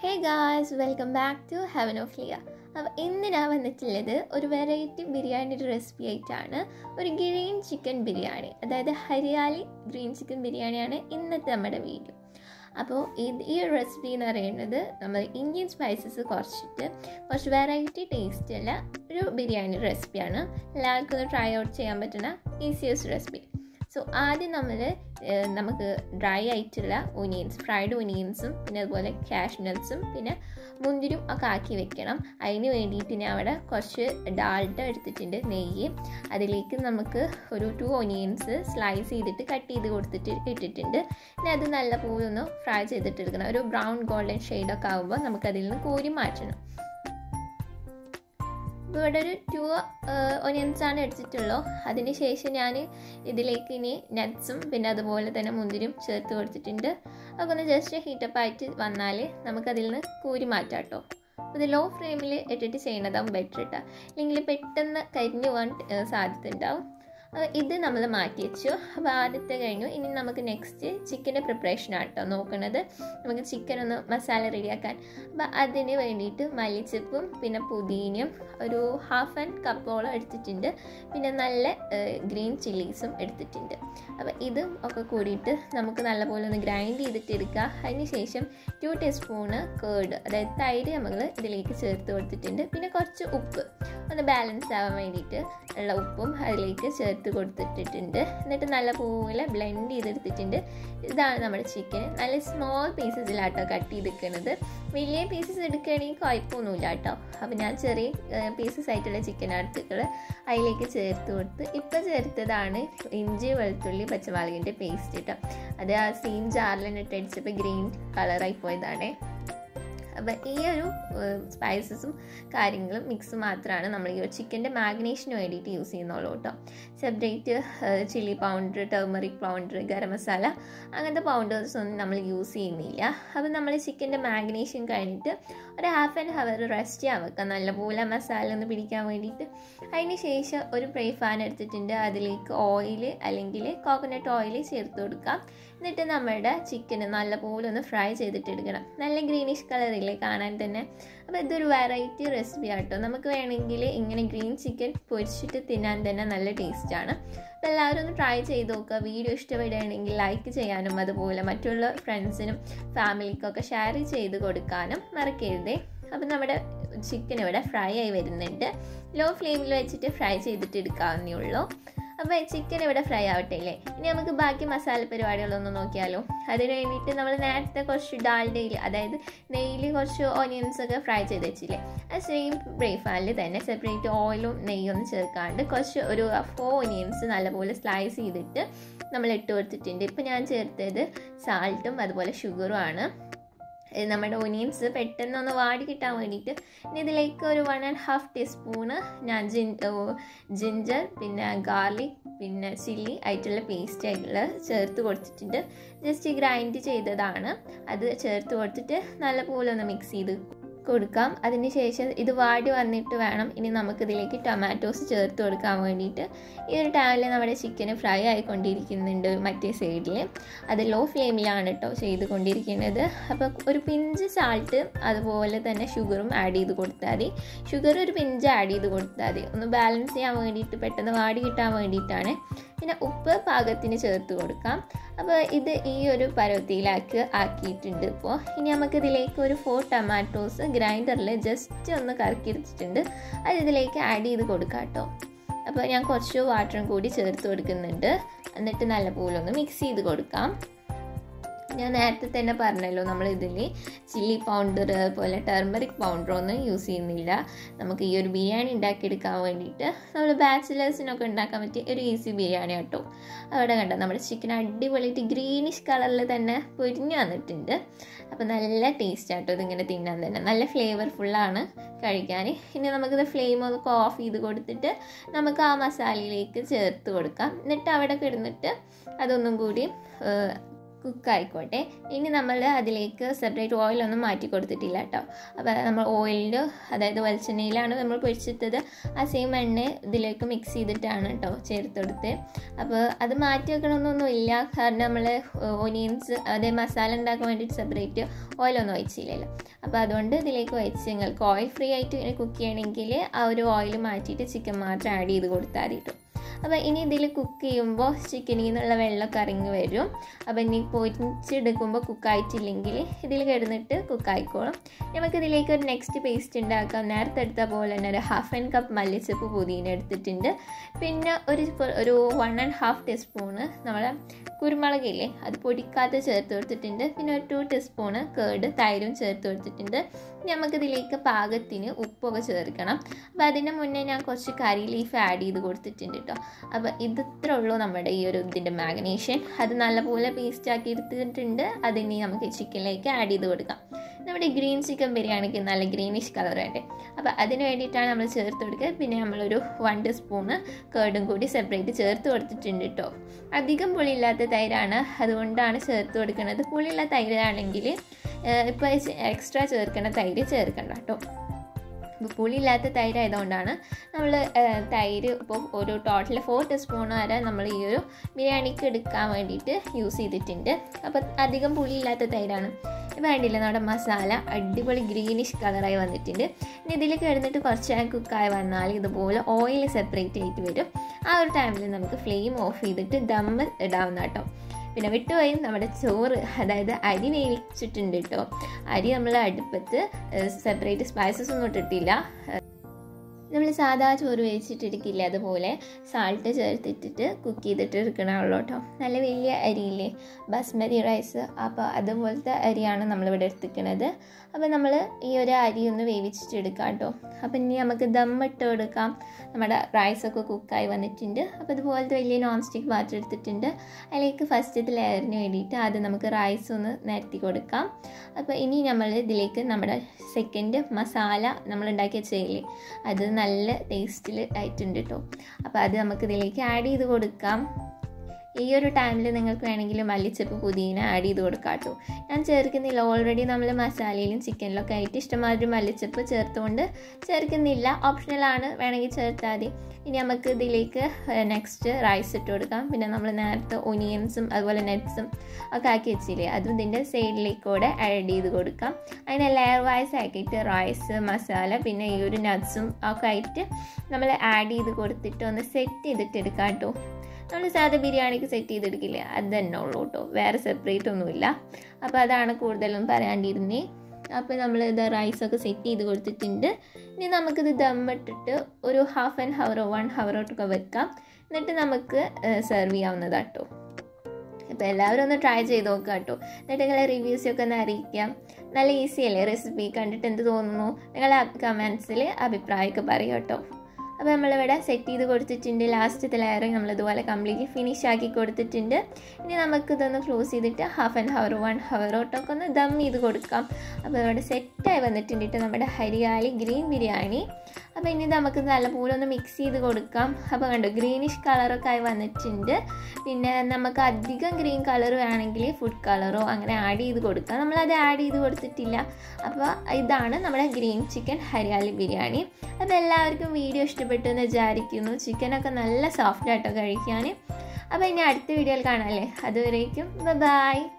hey guys welcome back to heaven of Liya അപ്പോൾ ഇന്ന് ഞാൻ വന്നിട്ടുള്ളത് ഒരു വെറൈറ്റി ബിരിയാണിയുടെ റെസിപ്പി ആയിട്ടാണ് ഒരു ഗ്രീൻ ചിക്കൻ ബിരിയാണി അതായത് ഹരിയാലി ഗ്രീൻ ചിക്കൻ ബിരിയാണിയാണ് ഇന്നത്തെ നമ്മുടെ വീഡിയോ അപ്പോൾ ഇത് ഈ ഒരു റെസിപ്പി എന്ന് പറയുന്നത് നമ്മൾ ഇന്ത്യൻ സ്പൈസസ് കുറച്ചിട്ട് കുറച്ച് വെറൈറ്റി ടേസ്റ്റുള്ള ഒരു ബിരിയാണി റെസിപ്പിയാണ് എല്ലാവർക്കും ഒന്ന് ട്രൈ ഔട്ട് ചെയ്യാൻ പറ്റുന്ന ഈസിയസ്റ്റ് റെസിപ്പി സോ ആദ്യം നമ്മൾ നമുക്ക് ഡ്രൈ ആയിട്ടുള്ള ഒനിയൻസ് ഫ്രൈഡ് ഒനിയൻസും പിന്നെ അതുപോലെ കാഷ് നട്ട്സും പിന്നെ മുന്തിരും ഒക്കെ ആക്കി വെക്കണം അതിന് വേണ്ടിയിട്ട് ഞാൻ അവിടെ കുറച്ച് ഡാൾട്ട എടുത്തിട്ടുണ്ട് നെയ്യ് അതിലേക്ക് നമുക്ക് ഒരു ടു ഒനിയൻസ് സ്ലൈസ് ചെയ്തിട്ട് കട്ട് ചെയ്ത് കൊടുത്തിട്ട് ഇട്ടിട്ടുണ്ട് പിന്നെ അത് നല്ല പോലെ ഒന്ന് ഫ്രൈ ചെയ്തിട്ട് എടുക്കണം ഒരു ബ്രൗൺ ഗോൾഡൻ ഷെയ്ഡൊക്കെ ആകുമ്പോൾ നമുക്കതിൽ നിന്ന് കോരി മാറ്റണം ഇപ്പോൾ ഇവിടെ ഒരു ടു ഒനിയൻസ് ആണ് എടുത്തിട്ടുള്ളൂ അതിന് ശേഷം ഞാൻ ഇതിലേക്ക് ഇനി നട്ട്സും പിന്നെ അതുപോലെ തന്നെ മുന്തിരിയും ചേർത്ത് കൊടുത്തിട്ടുണ്ട് അതൊക്കെ ഒന്ന് ജസ്റ്റ് ഹീറ്റപ്പ് ആയിട്ട് വന്നാൽ നമുക്കതിൽ നിന്ന് കൂരി മാറ്റാം കേട്ടോ ഇത് ലോ ഫ്ലെയിമിൽ ഇട്ടിട്ട് ചെയ്യുന്നതാവും ബെറ്റർ ഇട്ടാ അല്ലെങ്കിൽ പെട്ടെന്ന് കരിഞ്ഞു പോകാൻ സാധ്യത ഉണ്ടാവും ഇത് നമ്മൾ മാറ്റി വെച്ചു അപ്പോൾ ആദ്യത്തെ കഴിഞ്ഞു ഇനി നമുക്ക് നെക്സ്റ്റ് ചിക്കൻ്റെ പ്രിപ്പറേഷനാണ് കേട്ടോ നോക്കുന്നത് നമുക്ക് ചിക്കൻ ഒന്ന് മസാല റെഡിയാക്കാൻ അപ്പോൾ അതിന് വേണ്ടിയിട്ട് മല്ലിച്ചപ്പും പിന്നെ പുതിനയും ഒരു ഹാഫ് ആൻഡ് കപ്പോളം എടുത്തിട്ടുണ്ട് പിന്നെ നല്ല ഗ്രീൻ ചില്ലീസും എടുത്തിട്ടുണ്ട് അപ്പോൾ ഇതും ഒക്കെ കൂടിയിട്ട് നമുക്ക് നല്ലപോലെ ഒന്ന് ഗ്രൈൻഡ് ചെയ്തിട്ട് എടുക്കുക അതിന് ശേഷം ടു ടീസ്പൂണ് കേർഡ് അതായത് തൈര് നമ്മൾ ഇതിലേക്ക് ചേർത്ത് കൊടുത്തിട്ടുണ്ട് പിന്നെ കുറച്ച് ഉപ്പ് ഒന്ന് ബാലൻസ് ആവാൻ വേണ്ടിയിട്ട് ഉള്ള ഉപ്പും അതിലേക്ക് ചേർത്ത് കൊടുത്തിട്ടിട്ടുണ്ട് എന്നിട്ട് നല്ലപോലെ ബ്ലെൻഡ് ചെയ്തെടുത്തിട്ടുണ്ട് ഇതാണ് നമ്മുടെ ചിക്കൻ നല്ല സ്മോൾ പീസസിലാട്ടോ കട്ട് ചെയ്തെടുക്കുന്നത് വലിയ പീസസ് എടുക്കുകയാണെങ്കിൽ കുഴപ്പമൊന്നുമില്ല കേട്ടോ അപ്പോൾ ഞാൻ ചെറിയ പീസസ് ആയിട്ടുള്ള ചിക്കൻ എടുത്തിട്ടുള്ളത് അതിലേക്ക് ചേർത്ത് കൊടുത്ത് ഇപ്പോൾ ചേർത്തതാണ് ഇഞ്ചി വെളുത്തുള്ളി പച്ചമുളകിൻ്റെ പേസ്റ്റ് കേട്ടോ അത് ആ സെയിം ജാറിൽ ഇട്ട് അടിച്ചപ്പോൾ ഗ്രീൻ കളറായി പോയതാണേ അപ്പം ഈ ഒരു സ്പൈസസും കാര്യങ്ങളും മിക്സ് മാത്രമാണ് നമ്മൾ ഈ ചിക്കൻ്റെ മാഗ്നേഷന് വേണ്ടിയിട്ട് യൂസ് ചെയ്യുന്നുള്ളൂ കേട്ടോ separate chilli powder turmeric powder garam masala അങ്ങനത്തെ പൗഡേഴ്സ് ഒന്നും നമ്മൾ യൂസ് ചെയ്യുന്നില്ല അപ്പം നമ്മൾ ചിക്കൻ്റെ മാഗ്നേഷൻ കഴിഞ്ഞിട്ട് ഒരു ഹാഫ് ആൻഡ് ഹവർ റെസ്റ്റ് ചെയ്യാൻ വെക്കാം നല്ലപോലെ മസാല ഒന്ന് പിടിക്കാൻ വേണ്ടിയിട്ട് അതിന് ശേഷം ഒരു പ്രൈ ഫാൻ എടുത്തിട്ടുണ്ട് അതിലേക്ക് ഓയിൽ അല്ലെങ്കിൽ കോക്കനട്ട് ഓയിൽ ചേർത്ത് കൊടുക്കാം എന്നിട്ട് നമ്മുടെ ചിക്കന് നല്ലപോലെ ഒന്ന് ഫ്രൈ ചെയ്തിട്ട് എടുക്കണം നല്ല ഗ്രീനിഷ് കളറില്ലേ കാണാൻ തന്നെ അപ്പോൾ ഇതൊരു വെറൈറ്റി റെസിപ്പി ആട്ടോ നമുക്ക് വേണമെങ്കിൽ ഇങ്ങനെ ഗ്രീൻ ചിക്കൻ പൊരിച്ചിട്ട് തിന്നാൻ തന്നെ നല്ല ടേസ്റ്റാണ് അപ്പോൾ എല്ലാവരും ഒന്ന് ട്രൈ ചെയ്ത് നോക്കുക വീഡിയോ ഇഷ്ടപ്പെടുകയാണെങ്കിൽ ലൈക്ക് ചെയ്യാനും അതുപോലെ മറ്റുള്ള ഫ്രണ്ട്സിനും ഫാമിലിക്കൊക്കെ ഷെയർ ചെയ്ത് കൊടുക്കാനും മറക്കരുതേ അപ്പം നമ്മുടെ ചിക്കൻ ഇവിടെ ഫ്രൈ ആയി വരുന്നുണ്ട് ലോ ഫ്ലെയിമിൽ വെച്ചിട്ട് ഫ്രൈ ചെയ്തിട്ട് എടുക്കാവുന്നേ ഉള്ളൂ അപ്പോൾ ചിക്കൻ ഇവിടെ ഫ്രൈ ആവട്ടെ അല്ലേ ഇനി നമുക്ക് ബാക്കി മസാല പരിപാടികളൊന്ന് നോക്കിയാലോ അതിന് വേണ്ടിയിട്ട് നമ്മൾ നേരത്തെ കുറച്ച് ഡാൽഡയിൽ അതായത് നെയ്യിൽ കുറച്ച് ഓനിയൻസ് ഒക്കെ ഫ്രൈ ചെയ്ത് വെച്ചില്ലേ ആ സെയിം ബ്രേഫാനിൽ തന്നെ സെപ്പറേറ്റ് ഓയിലും നെയ്യൊന്നും ചേർക്കാണ്ട് കുറച്ച് ഒരു ഫോർ ഓനിയൻസ് നല്ലപോലെ സ്ലൈസ് ചെയ്തിട്ട് നമ്മൾ ഇട്ട് കൊടുത്തിട്ടുണ്ട് ഇപ്പോൾ ഞാൻ ചേർത്തത് സാൾട്ടും അതുപോലെ ഷുഗറും ആണ് നമ്മുടെ ഒനിയൻസ് പെട്ടെന്ന് ഒന്ന് വാടി കിട്ടാൻ വേണ്ടിയിട്ട് ഇനി ഇതിലേക്ക് ഒരു വൺ ആൻഡ് ഹാഫ് ടീസ്പൂണ് ഞാൻ ജിൻ ജിഞ്ചർ പിന്നെ ഗാർലിക് പിന്നെ ചില്ലി ആയിട്ടുള്ള പേസ്റ്റ് ആയിട്ടുള്ള ചേർത്ത് കൊടുത്തിട്ടുണ്ട് ജസ്റ്റ് ഗ്രൈൻഡ് ചെയ്തതാണ് അത് ചേർത്ത് കൊടുത്തിട്ട് നല്ലപോലെ ഒന്ന് മിക്സ് ചെയ്ത് കൊടുക്കാം അതിന് ശേഷം ഇത് വാടി വന്നിട്ട് വേണം ഇനി നമുക്കിതിലേക്ക് ടൊമാറ്റോസ് ചേർത്ത് കൊടുക്കാൻ വേണ്ടിയിട്ട് ഈ ഒരു ടൈമിൽ നമ്മുടെ ചിക്കന് ഫ്രൈ ആയിക്കൊണ്ടിരിക്കുന്നുണ്ട് മറ്റേ സൈഡിൽ അത് ലോ ഫ്ലെയിമിലാണ് കേട്ടോ ചെയ്തുകൊണ്ടിരിക്കുന്നത് അപ്പോൾ ഒരു പിഞ്ച് സാൾട്ട് അതുപോലെ തന്നെ ഷുഗറും ആഡ് ചെയ്ത് കൊടുത്താൽ മതി ഷുഗർ ഒരു പിഞ്ച് ആഡ് ചെയ്ത് കൊടുത്താൽ മതി ഒന്ന് ബാലൻസ് ചെയ്യാൻ വേണ്ടിയിട്ട് പെട്ടെന്ന് വാടി കിട്ടാൻ വേണ്ടിയിട്ടാണ് പിന്നെ ഉപ്പ് പാകത്തിന് ചേർത്ത് കൊടുക്കാം അപ്പോൾ ഇത് ഈ ഒരു പരുവത്തിയിലാക്കി ആക്കിയിട്ടുണ്ട് ഇപ്പോൾ ഇനി നമുക്കിതിലേക്ക് ഒരു ഫോർ ടൊമാറ്റോസ് ഗ്രൈൻഡറിൽ ജസ്റ്റ് ഒന്ന് കറക്കി എടുത്തിട്ടുണ്ട് അത് ഇതിലേക്ക് ആഡ് ചെയ്ത് കൊടുക്കാം കേട്ടോ അപ്പോൾ ഞാൻ കുറച്ച് വാട്ടറും കൂടി ചേർത്ത് കൊടുക്കുന്നുണ്ട് എന്നിട്ട് നല്ലപോലെ ഒന്ന് മിക്സ് ചെയ്ത് കൊടുക്കാം ഞാൻ നേരത്തെ തന്നെ പറഞ്ഞല്ലോ നമ്മൾ ഇതിൽ ചില്ലി പൗഡർ പോലെ ടെർമറിക് പൗഡർ ഒന്നും യൂസ് ചെയ്യുന്നില്ല നമുക്ക് ഈ ഒരു ബിരിയാണി ഉണ്ടാക്കിയെടുക്കാൻ വേണ്ടിയിട്ട് നമ്മൾ ബാച്ചിലേഴ്സിനൊക്കെ ഉണ്ടാക്കാൻ പറ്റിയ ഒരു ഈസി ബിരിയാണി കേട്ടോ അവിടെ കണ്ടോ നമ്മുടെ ചിക്കൻ അടിപൊളിയായിട്ട് ഗ്രീനിഷ് കളറിൽ തന്നെ പൊരിഞ്ഞു വന്നിട്ടുണ്ട് അപ്പോൾ നല്ല ടേസ്റ്റ് ആട്ടോ ഇതിങ്ങനെ തിന്നാൻ തന്നെ നല്ല ഫ്ലേവർഫുള്ളാണ് കഴിക്കാൻ ഇനി നമുക്കിത് ഫ്ലെയിം ഒക്കെ ഓഫ് ചെയ്ത് കൊടുത്തിട്ട് നമുക്ക് ആ മസാലയിലേക്ക് ചേർത്ത് കൊടുക്കാം എന്നിട്ട് അവിടെ കിടന്നിട്ട് അതൊന്നും കൂടി കുക്ക് ആയിക്കോട്ടെ ഇനി നമ്മൾ അതിലേക്ക് സെപ്പറേറ്റ് ഓയിലൊന്നും മാറ്റി കൊടുത്തിട്ടില്ല കേട്ടോ അപ്പോൾ നമ്മൾ ഓയിലിൽ അതായത് വെളിച്ചെണ്ണയിലാണ് നമ്മൾ പൊരിച്ചിട്ടത് ആ സെയിം എണ്ണ ഇതിലേക്ക് മിക്സ് ചെയ്തിട്ടാണ് കേട്ടോ ചേർത്തെടുത്ത് അപ്പോൾ അത് മാറ്റി വെക്കണമെന്നൊന്നും ഇല്ല കാരണം നമ്മൾ ഓനിയൻസ് അതേ മസാല ഉണ്ടാക്കാൻ വേണ്ടിയിട്ട് സെപ്പറേറ്റ് ഓയിലൊന്നും ഒഴിച്ചില്ലല്ലോ അപ്പോൾ അതുകൊണ്ട് ഇതിലേക്ക് ഒഴിച്ച് നിങ്ങൾക്ക് ഓയിൽ ഫ്രീ ആയിട്ട് കുക്ക് ചെയ്യണമെങ്കിൽ ആ ഒരു ഓയിൽ മാറ്റിയിട്ട് ചിക്കൻ മാത്രം ആഡ് ചെയ്ത് കൊടുത്താൽ മതി കേട്ടോ അപ്പോൾ ഇനി ഇതിൽ കുക്ക് ചെയ്യുമ്പോൾ ചിക്കനിൽ നിന്നുള്ള വെള്ളമൊക്കെ ഇറങ്ങി വരും അപ്പോൾ ഇനി പൊരിച്ചെടുക്കുമ്പോൾ കുക്കായിട്ടില്ലെങ്കിൽ ഇതിൽ കിടന്നിട്ട് കുക്കായിക്കോളും നമുക്ക് ഇതിലേക്ക് ഒരു നെക്സ്റ്റ് പേസ്റ്റ് ഉണ്ടാക്കാം നേരത്തെ എടുത്ത പോലെ തന്നെ ഒരു ഹാഫ് ആൻഡ് കപ്പ് മല്ലിച്ചപ്പ് പുതിന എടുത്തിട്ടുണ്ട് പിന്നെ ഒരു ഒരു വൺ ആൻഡ് ഹാഫ് ടീസ്പൂണ് നമ്മളെ കുരുമുളകില്ലേ അത് പൊടിക്കാത്ത ചേർത്ത് കൊടുത്തിട്ടുണ്ട് പിന്നെ ഒരു ടു ടീസ്പൂണ് കേട് തൈരും ചേർത്ത് കൊടുത്തിട്ടുണ്ട് നമുക്കിതിലേക്ക് പാകത്തിന് ഉപ്പൊക്കെ ചേർക്കണം അപ്പോൾ അതിന് മുന്നേ ഞാൻ കുറച്ച് കറി ലീഫ് ആഡ് ചെയ്ത് കൊടുത്തിട്ടുണ്ട് കേട്ടോ അപ്പോൾ ഇതിത്ര ഉള്ളൂ നമ്മുടെ ഈ ഒരു ഇതിൻ്റെ മാഗ്നേഷൻ അത് നല്ലപോലെ പേസ്റ്റ് ആക്കി എടുത്തിട്ടുണ്ട് അതിനി നമുക്ക് ചിക്കനിലേക്ക് ആഡ് ചെയ്ത് കൊടുക്കാം നമ്മുടെ ഗ്രീൻ ചിക്കൻ ബിരിയാണിക്ക് നല്ല ഗ്രീനിഷ് കളർ വേണ്ടേ അപ്പോൾ അതിന് വേണ്ടിയിട്ടാണ് നമ്മൾ ചേർത്ത് കൊടുക്കുക പിന്നെ നമ്മളൊരു വൺ ടീസ്പൂണ് കേർഡും കൂടി സെപ്പറേറ്റ് ചേർത്ത് കൊടുത്തിട്ടുണ്ട് കേട്ടോ അധികം പുളിയില്ലാത്ത തൈരാണ് അതുകൊണ്ടാണ് ചേർത്ത് കൊടുക്കുന്നത് പുളിയുള്ള തൈരാണെങ്കിൽ ഇപ്പോൾ എക്സ്ട്രാ ചേർക്കേണ്ട തൈര് ചേർക്കണ്ട കേട്ടോ ഇപ്പോൾ പുളിയില്ലാത്ത തൈര് ആയതുകൊണ്ടാണ് നമ്മൾ തൈര് ഇപ്പോൾ ഒരു ടോട്ടൽ ഫോർ ടീസ്പൂൺ വരെ നമ്മൾ ഈ ഒരു ബിരിയാണിക്ക് എടുക്കാൻ വേണ്ടിയിട്ട് യൂസ് ചെയ്തിട്ടുണ്ട് അപ്പോൾ അധികം പുളിയില്ലാത്ത തൈരാണ് വേണ്ടില്ല നമ്മുടെ മസാല അടിപൊളി ഗ്രീനിഷ് കളറായി വന്നിട്ടുണ്ട് ഇനി ഇതിൽ കിടന്നിട്ട് കുറച്ച് നേരം കുക്കായി വന്നാൽ ഇതുപോലെ ഓയിൽ സെപ്പറേറ്റ് ആയിട്ട് വരും ആ ഒരു ടൈമിൽ നമുക്ക് ഫ്ലെയിം ഓഫ് ചെയ്തിട്ട് ദമ്മ് ഇടാവുന്ന കേട്ടോ പിന്നെ വിട്ടുപോയും നമ്മുടെ ചോറ് അതായത് അരി വേവിച്ചിട്ടുണ്ട് കേട്ടോ അരി നമ്മൾ അടുപ്പത്ത് സെപ്പറേറ്റ് സ്പൈസസ് ഒന്നും ഇട്ടിട്ടില്ല നമ്മൾ സാധാ ചോറ് വേവിച്ചിട്ടിരിക്കില്ല അതുപോലെ സാൾട്ട് ചേർത്തിട്ടിട്ട് കുക്ക് ചെയ്തിട്ട് എടുക്കണമല്ലോ കേട്ടോ നല്ല വലിയ അരിയില്ലേ ബസ്മതി റൈസ് അപ്പോൾ അതുപോലത്തെ അരിയാണ് നമ്മളിവിടെ എടുത്തിരിക്കുന്നത് അപ്പോൾ നമ്മൾ ഈ ഒരു അരി ഒന്ന് വേവിച്ചിട്ടെടുക്കാം കേട്ടോ അപ്പോൾ ഇനി നമുക്ക് ദമ്മിട്ട് കൊടുക്കാം നമ്മുടെ റൈസൊക്കെ കുക്കായി വന്നിട്ടുണ്ട് അപ്പോൾ ഇതുപോലത്തെ വലിയ നോൺ സ്റ്റിക്ക് പാത്രം എടുത്തിട്ടുണ്ട് അതിലേക്ക് ഫസ്റ്റത്തെ ലെയറിന് വേണ്ടിയിട്ട് ആദ്യം നമുക്ക് റൈസ് ഒന്ന് നിരത്തി കൊടുക്കാം അപ്പോൾ ഇനി നമ്മൾ ഇതിലേക്ക് നമ്മുടെ സെക്കൻഡ് മസാല നമ്മൾ ഉണ്ടാക്കിയ ചെയ്യില്ലേ അത് നല്ല ടേസ്റ്റിൽ ആയിട്ടുണ്ട് കേട്ടോ അപ്പോൾ അത് നമുക്ക് ഇതിലേക്ക് ആഡ് ചെയ്ത് കൊടുക്കാം ഈ ഒരു ടൈമിൽ നിങ്ങൾക്ക് വേണമെങ്കിൽ മല്ലിച്ചപ്പ് പുതിന ആഡ് ചെയ്ത് കൊടുക്കാം കേട്ടോ ഞാൻ ചേർക്കുന്നില്ല ഓൾറെഡി നമ്മൾ മസാലയിലും ചിക്കനിലൊക്കെ ആയിട്ട് ഇഷ്ടമാതിരി മല്ലിച്ചപ്പ് ചേർത്തുകൊണ്ട് ചേർക്കുന്നില്ല ഓപ്ഷണലാണ് വേണമെങ്കിൽ ചേർത്താൽ മതി ഇനി നമുക്ക് ഇതിലേക്ക് നെക്സ്റ്റ് റൈസ് ഇട്ട് കൊടുക്കാം പിന്നെ നമ്മൾ നേരത്തെ ഒനിയൻസും അതുപോലെ നെറ്റ്സും ഒക്കെ ആക്കി വെച്ചില്ലേ അതും ഇതിൻ്റെ സൈഡിലേക്കൂടെ ആഡ് ചെയ്ത് കൊടുക്കാം അതിനെ ലെയർ വൈസ് ആക്കിയിട്ട് റൈസ് മസാല പിന്നെ ഈ ഒരു നട്ട്സും ഒക്കെ ആയിട്ട് നമ്മൾ ആഡ് ചെയ്ത് കൊടുത്തിട്ട് ഒന്ന് സെറ്റ് ചെയ്തിട്ട് എടുക്കാം കേട്ടോ നമ്മൾ സാധാ ബിരിയാണിക്ക് സെറ്റ് ചെയ്തെടുക്കില്ലേ അത് തന്നെ ഉള്ളൂ കേട്ടോ വേറെ സെപ്പറേറ്റ് ഒന്നുമില്ല അപ്പോൾ അതാണ് കൂടുതലും പറയാണ്ടിരുന്നേ അപ്പോൾ നമ്മൾ ഇത് റൈസൊക്കെ സെറ്റ് ചെയ്ത് കൊടുത്തിട്ടുണ്ട് ഇനി നമുക്കിത് ദമ്മിട്ടിട്ട് ഒരു ഹാഫ് ആൻഡ് ഹവറോ വൺ ഹവറോട്ടൊക്കെ വെക്കാം എന്നിട്ട് നമുക്ക് സെർവ് ചെയ്യാവുന്നതാണ് കേട്ടോ അപ്പോൾ എല്ലാവരും ഒന്ന് ട്രൈ ചെയ്ത് നോക്കുക കേട്ടോ എന്നിട്ട് നിങ്ങളെ റിവ്യൂസൊക്കെ ഒന്ന് അറിയിക്കാം നല്ല ഈസി അല്ലേ റെസിപ്പി കണ്ടിട്ട് എന്ത് തോന്നുന്നു നിങ്ങളെ കമൻസിൽ അഭിപ്രായമൊക്കെ പറയും കേട്ടോ അപ്പോൾ നമ്മളിവിടെ സെറ്റ് ചെയ്ത് കൊടുത്തിട്ടുണ്ട് ലാസ്റ്റത്തെ ലെയറിങ് നമ്മളിതുപോലെ കംപ്ലീറ്റ്ലി ഫിനിഷ് ആക്കി കൊടുത്തിട്ടുണ്ട് ഇനി നമുക്കിതൊന്ന് ക്ലോസ് ചെയ്തിട്ട് ഹാഫ് ആൻഡ് ഹവർ വൺ ഹവറോട്ടൊക്കെ ഒന്ന് ദം ചെയ്ത് കൊടുക്കാം അപ്പോൾ ഇവിടെ സെറ്റായി വന്നിട്ടുണ്ട് നമ്മുടെ ഹരിയാലി ഗ്രീൻ ബിരിയാണി അപ്പോൾ ഇനി നമുക്ക് നല്ലപോലെ ഒന്ന് മിക്സ് ചെയ്ത് കൊടുക്കാം അപ്പോൾ കണ്ടോ ഗ്രീനിഷ് കളറൊക്കെ ആയി വന്നിട്ടുണ്ട് പിന്നെ നമുക്ക് അധികം ഗ്രീൻ കളർ വേണമെങ്കിൽ ഫുഡ് കളറോ അങ്ങനെ ആഡ് ചെയ്ത് കൊടുക്കാം നമ്മളത് ആഡ് ചെയ്ത് കൊടുത്തിട്ടില്ല അപ്പോൾ ഇതാണ് നമ്മുടെ ഗ്രീൻ ചിക്കൻ ഹരിയാലി ബിരിയാണി അപ്പോൾ എല്ലാവർക്കും വീഡിയോ ഇഷ്ടപ്പെട്ടു എന്ന് വിചാരിക്കുന്നു ചിക്കനൊക്കെ നല്ല സോഫ്റ്റ് ആയിട്ടോ കഴിക്കാൻ അപ്പോൾ ഇനി അടുത്ത വീഡിയോയിൽ കാണാമല്ലേ അതുവരേക്കും ബൈ